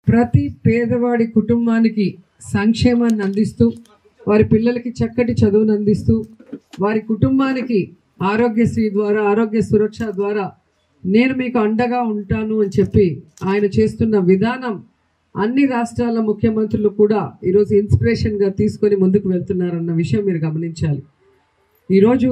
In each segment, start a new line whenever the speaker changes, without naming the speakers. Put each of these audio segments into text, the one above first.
ప్రతి పేదవాడి కుటుంబానికి సంక్షేమాన్ని అందిస్తూ వారి పిల్లలకి చక్కటి చదువును అందిస్తూ వారి కుటుంబానికి ఆరోగ్యశ్రీ ద్వారా ఆరోగ్య సురక్ష ద్వారా నేను మీకు అండగా ఉంటాను అని చెప్పి ఆయన చేస్తున్న విధానం అన్ని రాష్ట్రాల ముఖ్యమంత్రులు కూడా ఈరోజు ఇన్స్పిరేషన్గా తీసుకొని ముందుకు వెళ్తున్నారన్న విషయం మీరు గమనించాలి ఈరోజు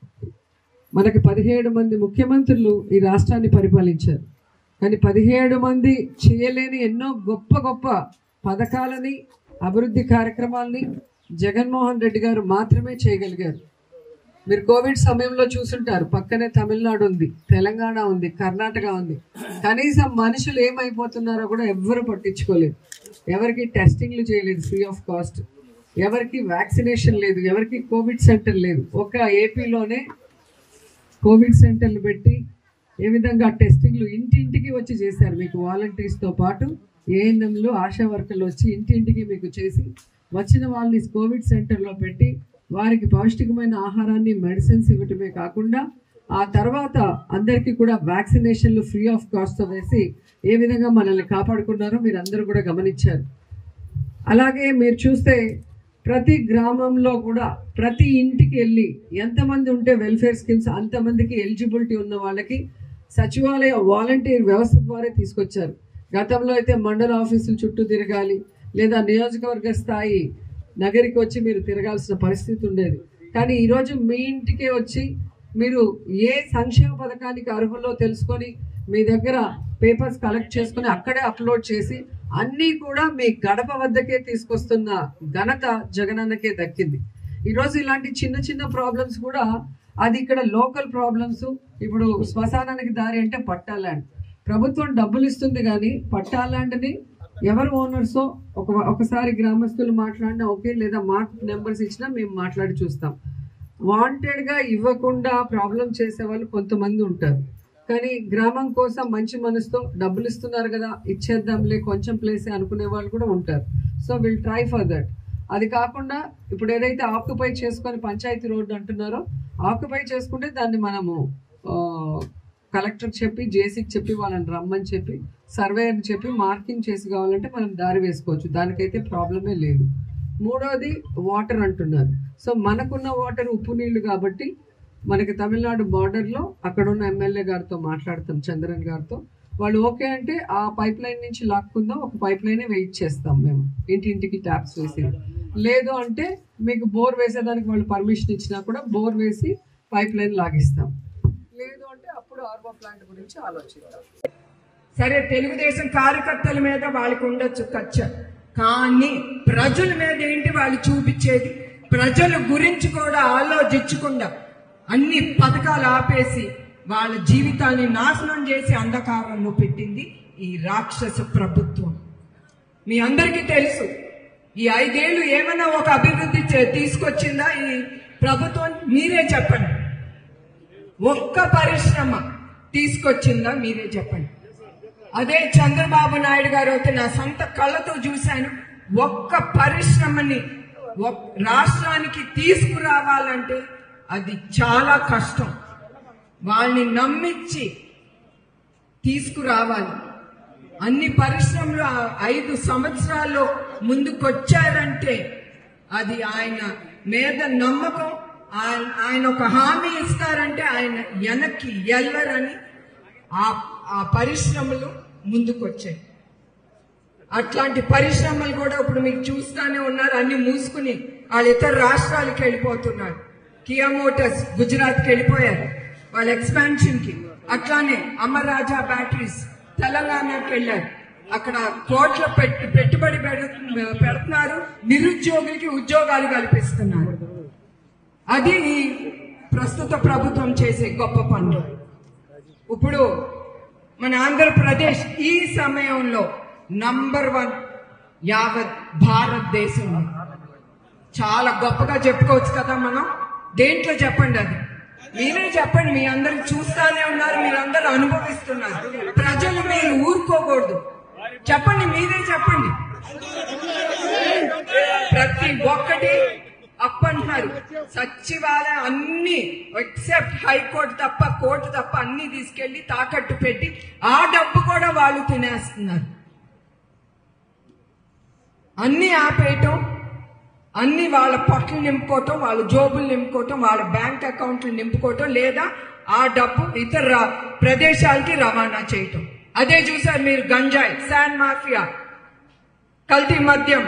మనకి పదిహేడు మంది ముఖ్యమంత్రులు ఈ రాష్ట్రాన్ని పరిపాలించారు కానీ పదిహేడు మంది చేయలేని ఎన్నో గొప్ప గొప్ప పథకాలని అభివృద్ధి కార్యక్రమాలని జగన్మోహన్ రెడ్డి గారు మాత్రమే చేయగలిగారు మీరు కోవిడ్ సమయంలో చూసుంటారు పక్కనే తమిళనాడు ఉంది తెలంగాణ ఉంది కర్ణాటక ఉంది కనీసం మనుషులు ఏమైపోతున్నారో కూడా ఎవ్వరు పట్టించుకోలేదు ఎవరికి టెస్టింగ్లు చేయలేదు ఫ్రీ ఆఫ్ కాస్ట్ ఎవరికి వ్యాక్సినేషన్ లేదు ఎవరికి కోవిడ్ సెంటర్ లేదు ఒక ఏపీలోనే కోవిడ్ సెంటర్లు పెట్టి ఏ విధంగా టెస్టింగ్లు ఇంటింటికి వచ్చి చేశారు మీకు వాలంటీర్స్తో పాటు ఏఎన్ఎంలు ఆశా వర్కర్లు వచ్చి ఇంటింటికి మీకు చేసి వచ్చిన వాళ్ళని కోవిడ్ సెంటర్లో పెట్టి వారికి పౌష్టికమైన ఆహారాన్ని మెడిసిన్స్ ఇవ్వటమే కాకుండా ఆ తర్వాత అందరికీ కూడా వ్యాక్సినేషన్లు ఫ్రీ ఆఫ్ కాస్ట్తో వేసి ఏ విధంగా మనల్ని కాపాడుకున్నారో మీరు అందరూ కూడా గమనించారు అలాగే మీరు చూస్తే ప్రతి గ్రామంలో కూడా ప్రతి ఇంటికి వెళ్ళి ఎంతమంది ఉంటే వెల్ఫేర్ స్కీమ్స్ అంతమందికి ఎలిజిబిలిటీ ఉన్న వాళ్ళకి సచివాలయ వాలంటీర్ వ్యవస్థ ద్వారా తీసుకొచ్చారు గతంలో అయితే మండల ఆఫీసుల చుట్టూ తిరగాలి లేదా నియోజకవర్గ స్థాయి నగరికి వచ్చి మీరు తిరగాల్సిన పరిస్థితి ఉండేది కానీ ఈరోజు మీ ఇంటికే వచ్చి మీరు ఏ సంక్షేమ పథకానికి అర్హులో తెలుసుకొని మీ దగ్గర పేపర్స్ కలెక్ట్ చేసుకొని అక్కడే అప్లోడ్ చేసి అన్నీ కూడా మీ గడప వద్దకే తీసుకొస్తున్న ఘనత జగనన్నకే దక్కింది ఈరోజు ఇలాంటి చిన్న చిన్న ప్రాబ్లమ్స్ కూడా అది ఇక్కడ లోకల్ ప్రాబ్లమ్స్ ఇప్పుడు శ్మశానానికి దారి అంటే పట్టా ల్యాండ్ ప్రభుత్వం డబ్బులు ఇస్తుంది కానీ పట్టా ల్యాండ్ని ఎవరు ఓనర్సో ఒక ఒకసారి గ్రామస్తులు మాట్లాడినా ఓకే లేదా మాకు నెంబర్స్ ఇచ్చినా మేము మాట్లాడి చూస్తాం వాంటెడ్గా ఇవ్వకుండా ప్రాబ్లం చేసే వాళ్ళు కొంతమంది ఉంటారు కానీ గ్రామం కోసం మంచి మనసుతో డబ్బులు ఇస్తున్నారు కదా ఇచ్చేద్దాంలే కొంచెం ప్లేసే అనుకునే వాళ్ళు కూడా ఉంటారు so will try for that అది కాకుండా ఇప్పుడు ఏదైతే ఆక్యుపై చేసుకొని పంచాయతీ రోడ్డు అంటున్నారో ఆక్యుపై చేసుకుంటే దాన్ని మనము కలెక్టర్ చెప్పి జేసీకి చెప్పి వాళ్ళని రమ్మని చెప్పి సర్వేయర్ని చెప్పి మార్కింగ్ చేసి కావాలంటే మనం దారి వేసుకోవచ్చు దానికైతే ప్రాబ్లమే లేదు మూడోది వాటర్ అంటున్నారు సో మనకున్న వాటర్ ఉప్పు నీళ్లు కాబట్టి మనకి తమిళనాడు బార్డర్లో అక్కడ ఉన్న ఎమ్మెల్యే గారితో మాట్లాడతాం చంద్రన్ గారితో వాళ్ళు ఓకే అంటే ఆ పైప్ లైన్ నుంచి లాక్కుందాం ఒక పైప్ లైనే వెయిట్ చేస్తాం మేము ఇంటింటికి ట్యాప్స్ వేసి లేదు అంటే మీకు బోర్ వేసేదానికి వాళ్ళు పర్మిషన్ ఇచ్చినా కూడా బోర్ వేసి పైప్ లైన్ లాగిస్తాం లేదు అంటే అప్పుడు ఆర్వో ప్లాంట్ గురించి ఆలోచిద్దాం
సరే తెలుగుదేశం కార్యకర్తల మీద వాళ్ళకి ఉండొచ్చు కచ్చ కానీ ప్రజల మీద ఏంటి వాళ్ళు చూపించేది ప్రజల గురించి కూడా ఆలోచించకుండా అన్ని పథకాలు ఆపేసి వాళ్ళ జీవితాన్ని నాశనం చేసి అంధకారంలో పెట్టింది ఈ రాక్షస ప్రభుత్వం మీ అందరికీ తెలుసు ఈ ఐదేళ్లు ఏమైనా ఒక అభివృద్ధి చే- తీసుకొచ్చిందా ఈ ప్రభుత్వం మీరే చెప్పండి ఒక్క పరిశ్రమ తీసుకొచ్చిందా మీరే చెప్పండి అదే చంద్రబాబు నాయుడు గారు అయితే నా సొంత కళ్ళతో చూశాను ఒక్క పరిశ్రమని ఒక్- రాష్ట్రానికి తీసుకురావాలంటే అది చాలా కష్టం వాళ్ళని నమ్మించి తీసుకురావాలి అన్ని పరిశ్రమలు ఆ ఐదు సంవత్సరాల్లో ముందుకొచ్చారంటే అది ఆయన మీద నమ్మకం ఆయన ఆయన ఒక హామీ ఇస్తారంటే ఆయన వెనక్కి ఎల్లరని ఆ ఆ పరిశ్రమలు ముందుకొచ్చాయి అట్లాంటి పరిశ్రమలు కూడా ఇప్పుడు మీకు చూస్తానే ఉన్నారు అన్ని మూసుకుని వాళ్ళు ఇతర రాష్ట్రాలకు వెళ్ళిపోతున్నారు కియా మోటార్స్ గుజరాత్కి వెళ్ళిపోయారు వాళ్ళ ఎక్స్పాన్షన్ కి అట్లానే అమరాజా బ్యాటరీస్ తెలంగాణకి వెళ్ళారు అక్కడ కోట్ల పెట్టి పెట్టుబడి పెడు- పెడుతున్నారు నిరుద్యోగులకి ఉద్యోగాలు కల్పిస్తున్నారు అది ఈ ప్రస్తుత ప్రభుత్వం చేసే గొప్ప పనులు ఇప్పుడు మన ఆంధ్రప్రదేశ్ ఈ సమయంలో నంబర్ వన్ యావత్ భారతదేశంలో చాలా గొప్పగా చెప్పుకోవచ్చు కదా మనం దేంట్లో చెప్పండి అది మీరే చెప్పండి మీ అందరు చూస్తానే ఉన్నారు మీరందరూ అనుభవిస్తున్నారు ప్రజలు మీరు ఊరుకోకూడదు చెప్పండి మీరే చెప్పండి ప్రతి ఒక్కటి అప్ అంటున్నారు సచివాలయం అన్ని ఎక్సెప్ట్ హైకోర్టు తప్ప కోర్టు తప్ప అన్ని తీసుకెళ్లి తాకట్టు పెట్టి ఆ డబ్బు కూడా వాళ్ళు తినేస్తున్నారు అన్ని ఆపేయటం అన్ని వాళ్ళ పొట్టలు నింపుకోవటం వాళ్ళ జోబులు నింపుకోవటం వాళ్ళ బ్యాంక్ అకౌంట్లు నింపుకోవటం లేదా ఆ డబ్బు ఇతర రా- ప్రదేశాలకి రవాణా చేయటం అదే చూసారు మీరు గంజాయి శాండ్ మాఫియా కల్తీ మద్యం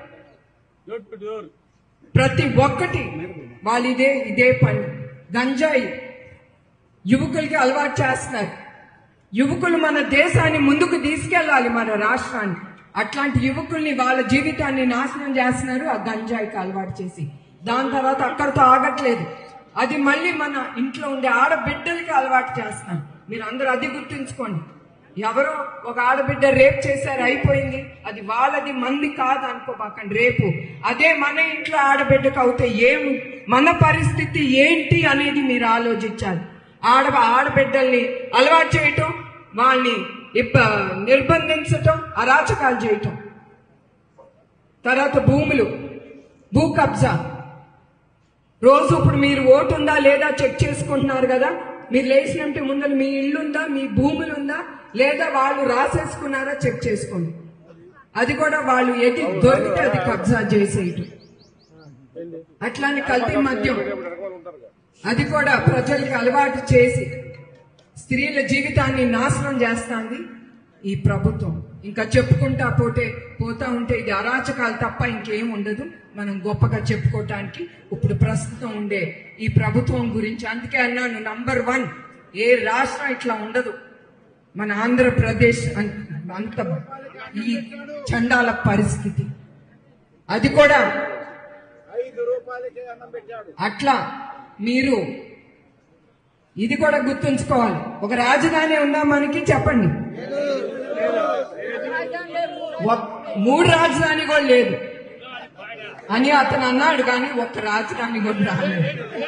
ప్రతి ఒక్కటి వాళ్ళు ఇదే ఇదే పని గంజాయి యువకులకి అలవాటు చేస్తున్నారు యువకులు మన దేశాన్ని ముందుకు తీసుకెళ్ళాలి మన రాష్ట్రాన్ని అట్లాంటి యువకుల్ని వాళ్ళ జీవితాన్ని నాశనం చేస్తున్నారు ఆ గంజాయికి అలవాటు చేసి దాని తర్వాత అక్కడితో ఆగట్లేదు అది మళ్ళీ మన ఇంట్లో ఉండే ఆడబిడ్డలకి అలవాటు చేస్తున్నారు మీరు అందరూ అది గుర్తుంచుకోండి ఎవరో ఒక ఆడబిడ్డ రేప్ చేశారు అయిపోయింది అది వాళ్ళది మంది కాదు అనుకోబాకండి రేపు అదే మన ఇంట్లో ఆడబిడ్డకు అవుతే ఏం మన పరిస్థితి ఏంటి అనేది మీరు ఆలోచించాలి ఆడ ఆడబిడ్డల్ని అలవాటు చేయటం వాళ్ళని ఇప్ప నిర్బంధించటం అరాచకాలు చేయటం తర్వాత భూములు భూ కబ్జా రోజు ఇప్పుడు మీరు ఓటు ఉందా లేదా చెక్ చేసుకుంటున్నారు కదా మీరు లేచినంటే ముందర మీ ఇల్లు ఉందా మీ భూములు ఉందా లేదా వాళ్ళు రాసేసుకున్నారా చెక్ చేసుకోండి అది కూడా వాళ్ళు ఎది దొరికితే అది కబ్జా చేసేయటం అట్లానే కల్తీ మద్యం అది కూడా ప్రజలకు అలవాటు చేసి స్త్రీల జీవితాన్ని నాశనం చేస్తాంది ఈ ప్రభుత్వం ఇంకా చెప్పుకుంటా పోతే పోతా ఉంటే ఇది అరాచకాలు తప్ప ఇంకేం ఉండదు మనం గొప్పగా చెప్పుకోవటానికి ఇప్పుడు ప్రస్తుతం ఉండే ఈ ప్రభుత్వం గురించి అందుకే అన్నాను నంబర్ వన్ ఏ రాష్ట్రం ఇట్లా ఉండదు మన ఆంధ్రప్రదేశ్ అన్- అంత ఈ చండాల పరిస్థితి అది కూడా అట్లా మీరు ఇది కూడా గుర్తుంచుకోవాలి ఒక రాజధాని ఉందా మనకి చెప్పండి ఒక్- మూడు రాజధాని కూడా లేదు అని అతను అన్నాడు కానీ ఒక్క రాజధాని కూడా రాలేదు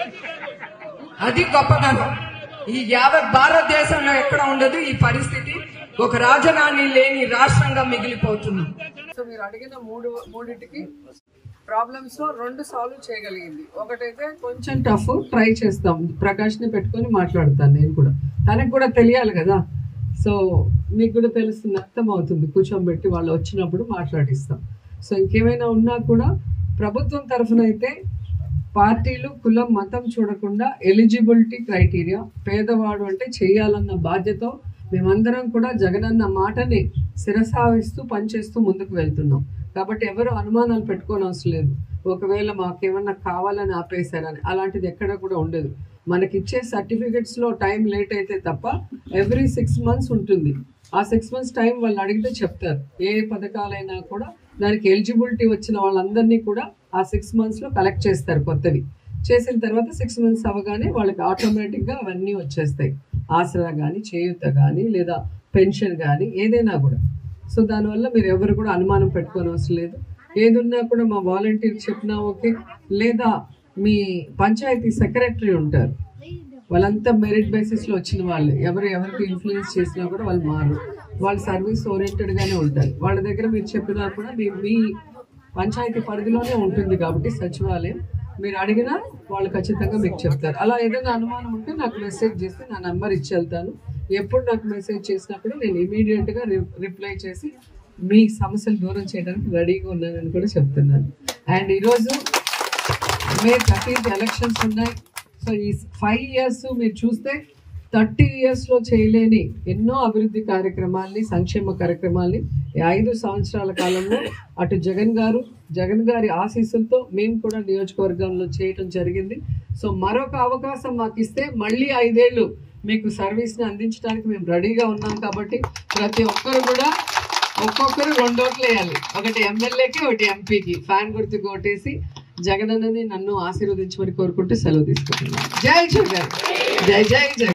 అది గొప్పతనం ఈ యావత్ భారతదేశంలో ఎక్కడ ఉండదు ఈ పరిస్థితి ఒక రాజధాని లేని రాష్ట్రంగా మిగిలిపోతుంది
సో మీరు అడిగిన మూడు మూడింటికి ప్రాబ్లమ్స్ లో రెండు సాల్వ్ చేయగలిగింది ఒకటైతే కొంచెం టఫ్ ట్రై చేస్తాం ప్రకాష్ ని పెట్టుకొని మాట్లాడతాను నేను కూడా తనకు కూడా తెలియాలి కదా సో మీకు కూడా తెలుస్తుంది అర్థం అవుతుంది కూర్చోబెట్టి వాళ్ళు వచ్చినప్పుడు మాట్లాడిస్తాం సో ఇంకేమైనా ఉన్నా కూడా ప్రభుత్వం తరఫున అయితే పార్టీలు కులం మతం చూడకుండా ఎలిజిబిలిటీ క్రైటీరియా పేదవాడు అంటే చేయాలన్న బాధ్యత మేమందరం కూడా జగనన్న మాటని శిరసావిస్తూ పనిచేస్తూ ముందుకు వెళ్తున్నాం కాబట్టి ఎవరు అనుమానాలు పెట్టుకోని అవసరం లేదు ఒకవేళ మాకేమన్నా కావాలని ఆపేశారని అలాంటిది ఎక్కడ కూడా ఉండదు మనకిచ్చే సర్టిఫికెట్స్లో టైం లేట్ అయితే తప్ప ఎవ్రీ సిక్స్ మంత్స్ ఉంటుంది ఆ సిక్స్ మంత్స్ టైం వాళ్ళు అడిగితే చెప్తారు ఏ పథకాలైనా కూడా దానికి ఎలిజిబిలిటీ వచ్చిన వాళ్ళందరినీ కూడా ఆ సిక్స్ మంత్స్లో కలెక్ట్ చేస్తారు కొత్తవి చేసిన తర్వాత సిక్స్ మంత్స్ అవ్వగానే వాళ్ళకి ఆటోమేటిక్గా అవన్నీ వచ్చేస్తాయి ఆసరా కానీ చేయూత కానీ లేదా పెన్షన్ కానీ ఏదైనా కూడా సో దానివల్ల మీరు ఎవరు కూడా అనుమానం పెట్టుకోని అవసరం లేదు ఏది ఉన్నా కూడా మా వాలంటీర్ చెప్పినా ఓకే లేదా మీ పంచాయతీ సెక్రటరీ ఉంటారు వాళ్ళంతా మెరిట్ బేసిస్లో వచ్చిన వాళ్ళు ఎవరు ఎవరికి ఇన్ఫ్లుయెన్స్ చేసినా కూడా వాళ్ళు మారు వాళ్ళు సర్వీస్ ఓరియంటెడ్గానే ఉంటారు వాళ్ళ దగ్గర మీరు చెప్పినా కూడా మీ మీ పంచాయతీ పరిధిలోనే ఉంటుంది కాబట్టి సచివాలయం మీరు అడిగినా వాళ్ళు ఖచ్చితంగా మీకు చెప్తారు అలా ఏదైనా అనుమానం ఉంటే నాకు మెసేజ్ చేస్తే నా నెంబర్ ఇచ్చి వెళ్తాను ఎప్పుడు నాకు మెసేజ్ చేసినప్పుడు నేను ఇమీడియట్గా రిప్లై చేసి మీ సమస్యలు దూరం చేయడానికి రెడీగా ఉన్నానని కూడా చెప్తున్నాను అండ్ ఈరోజు మే థర్టీన్త్ ఎలక్షన్స్ ఉన్నాయి సో ఈ ఫైవ్ ఇయర్స్ మీరు చూస్తే థర్టీ ఇయర్స్లో చేయలేని ఎన్నో అభివృద్ధి కార్యక్రమాల్ని సంక్షేమ కార్యక్రమాల్ని ఈ ఐదు సంవత్సరాల కాలంలో అటు జగన్ గారు జగన్ గారి ఆశీస్సులతో మేము కూడా నియోజకవర్గంలో చేయటం జరిగింది సో మరొక అవకాశం మాకు ఇస్తే మళ్ళీ ఐదేళ్ళు మీకు సర్వీస్ని అందించడానికి మేము రెడీగా ఉన్నాం కాబట్టి ప్రతి ఒక్కరు కూడా ఒక్కొక్కరు రెండు ఓట్లు వేయాలి ఒకటి ఎమ్మెల్యేకి ఒకటి ఎంపీకి ఫ్యాన్ గుర్తుకు ఓటేసి జగనన్నని నన్ను ఆశీర్వదించమని కోరుకుంటూ సెలవు తీసుకుంటున్నాను జై జగన్ జై జై జగన్